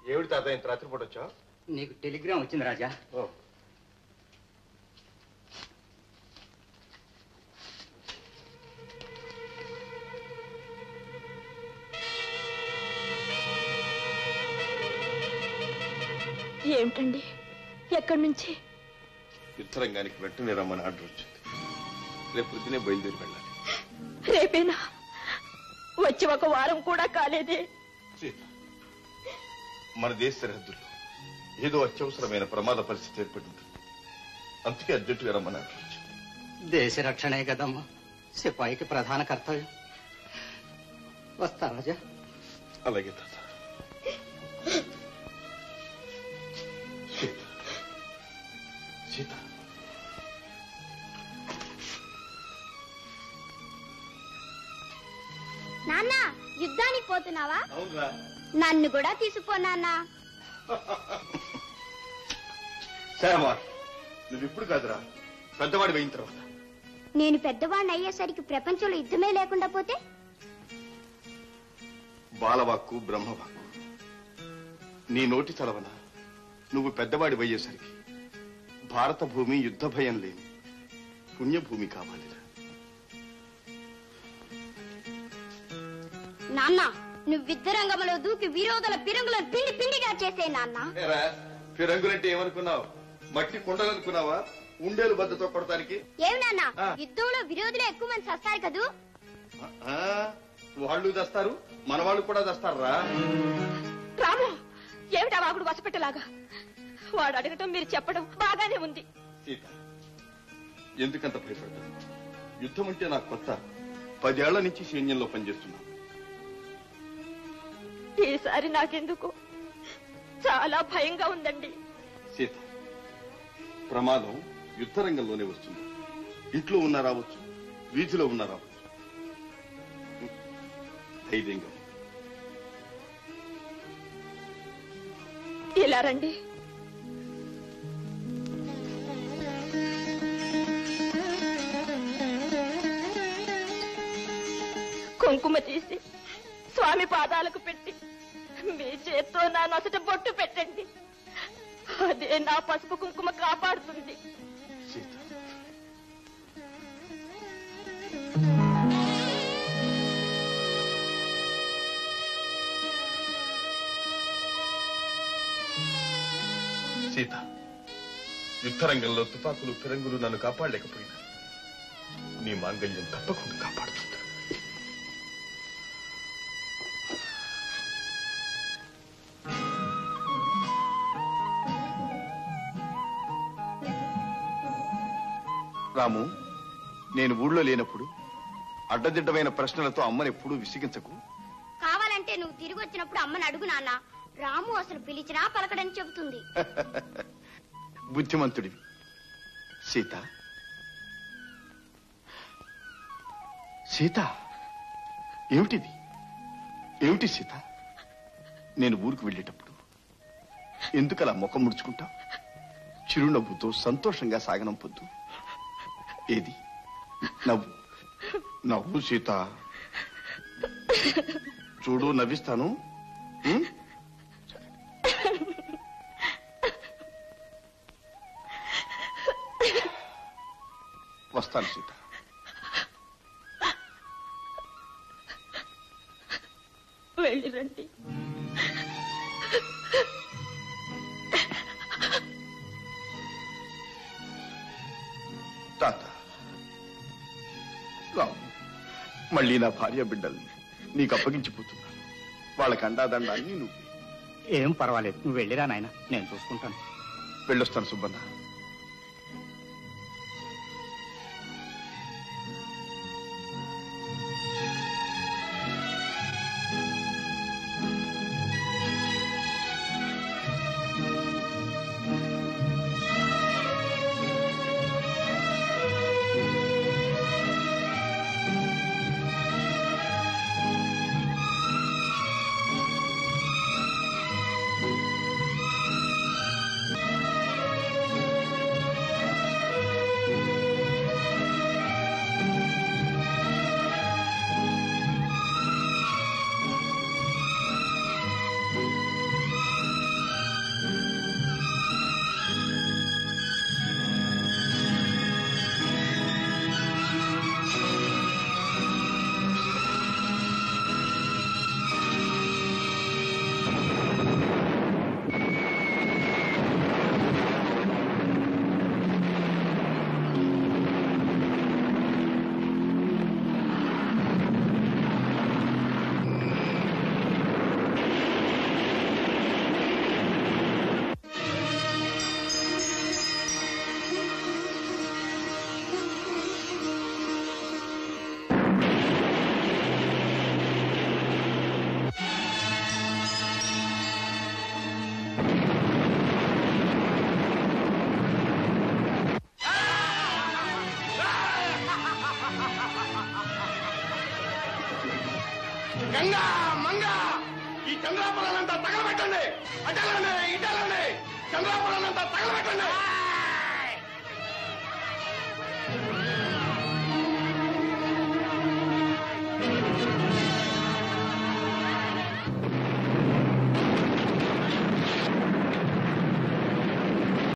ఏమిటి తాత ఇంత రాత్రిపూట వచ్చావు నీకు టెలిగ్రామ్ వచ్చింది రాజా ఓ ఏమిటండి ఎక్కడి నుంచి యుద్ధరంగానికి వెంటనే రమ్మని ఆర్డర్ వచ్చింది రేపు పొద్దునే బయలుదేరి వెళ్ళాలి రేపేనా వచ్చి ఒక వారం కూడా కాలేదే సీత మన దేశ సరిహద్దుల్లో ఏదో అత్యవసరమైన ప్రమాద పరిస్థితి ఏర్పడి ఉంటుంది అందుకే అర్జెంటుగా రమ్మని ఆర్డర్ వచ్చింది దేశ రక్షణే కదమ్మా సిపాయికి ప్రధాన కర్తవ్యం వస్తా రాజా అలాగే తాత సీత సీత నాన్న యుద్ధానికి పోతున్నావా అవునరా నన్ను కూడా తీసుకుపో నాన్న శ్యామా నువ్వు ఇప్పుడు కాదురా పెద్దవాడి అయిన తర్వాత నేను పెద్దవాడిని అయ్యేసరికి ప్రపంచంలో యుద్ధమే లేకుండా పోతే బాలవాక్కు బ్రహ్మవాక్కు నీ నోటి చలవన నువ్వు పెద్దవాడి అయ్యేసరికి భారత భూమి యుద్ధ భయం లేని పుణ్యభూమి కావాలిరా నాన్న నువ్వు యుద్ధరంగంలో దూకి విరోధుల పిరంగులను పిండి పిండిగా చేసే నాన్న ఫిరంగులంటే ఏమనుకున్నావు మట్టి కుండలనుకున్నావా ఉండేలు బద్దతో కొడతానికి ఏమి నాన్న ఆ. యుద్ధంలో విరోధులు ఎక్కువ మంది చస్తారు కదూ ఆ, వాళ్ళు దస్తారు మన వాళ్ళు కూడా దస్తారా రాము ఏమిటా వాగుడు వసపెట్టలాగా వాడు అడగటం మీరు చెప్పడం బాగానే ఉంది సీత ఎందుకంత భయపడతావు యుద్ధం అంటే నాకు కొత్త పదేళ్ల నుంచి సైన్యంలో పనిచేస్తున్నా ఈసారి నాకెందుకు చాలా భయంగా ఉందండి సీత ప్రమాదం యుద్ధ రంగంలోనే వస్తుంది ఇంట్లో ఉన్నా రావచ్చు వీధిలో ఉన్నా రావచ్చు ధైర్యంగా ఉండు. ఇలా రండి కుంకుమ తీసి స్వామి పాదాలకు పెట్టి మీ చేత్తో నా నొసట బొట్టు పెట్టండి అదే నా పసుపు కుంకుమ కాపాడుతుంది సీత సీత యుద్ధరంగంలో తుపాకులు ఫిరంగులు నన్ను కాపాడలేకపోయినా నీ మాంగళ్యం తప్పకుండా కాపాడుతుంది రాము నేను ఊళ్ళో లేనప్పుడు అడ్డదిడ్డమైన ప్రశ్నలతో అమ్మని ఎప్పుడూ విసిగించకు కావాలంటే నువ్వు తిరిగి వచ్చినప్పుడు అమ్మని అడుగు నాన్న రాము అసలు పిలిచినా పలకడని చెబుతుంది బుద్ధిమంతుడివి సీత సీత ఏమిటిది ఏమిటి సీత నేను ఊరికి వెళ్ళేటప్పుడు ఎందుకలా ముఖం ముడుచుకుంటావు చిరునవ్వుతో సంతోషంగా సాగనంపొద్దు ఏది నవ్వు నవ్వు సీత చూడు నవ్విస్తాను ఉం? వస్తాను సీత వెళ్ళి రండి తాత రావు మళ్ళీ నా భార్య బిడ్డల్ని నీకు అప్పగించిపోతున్నాను వాళ్ళకి అండాదండాన్ని నువ్వు ఏం పర్వాలేదు నువ్వు వెళ్ళిరా నాయన నేను చూసుకుంటాను వెళ్ళొస్తాను సుబ్బన్న ఆ చంద్రాపురాలంతా తగలబెట్టండి అటలండి ఇటలండి చంద్రాపురాలంతా తగలబెట్టండి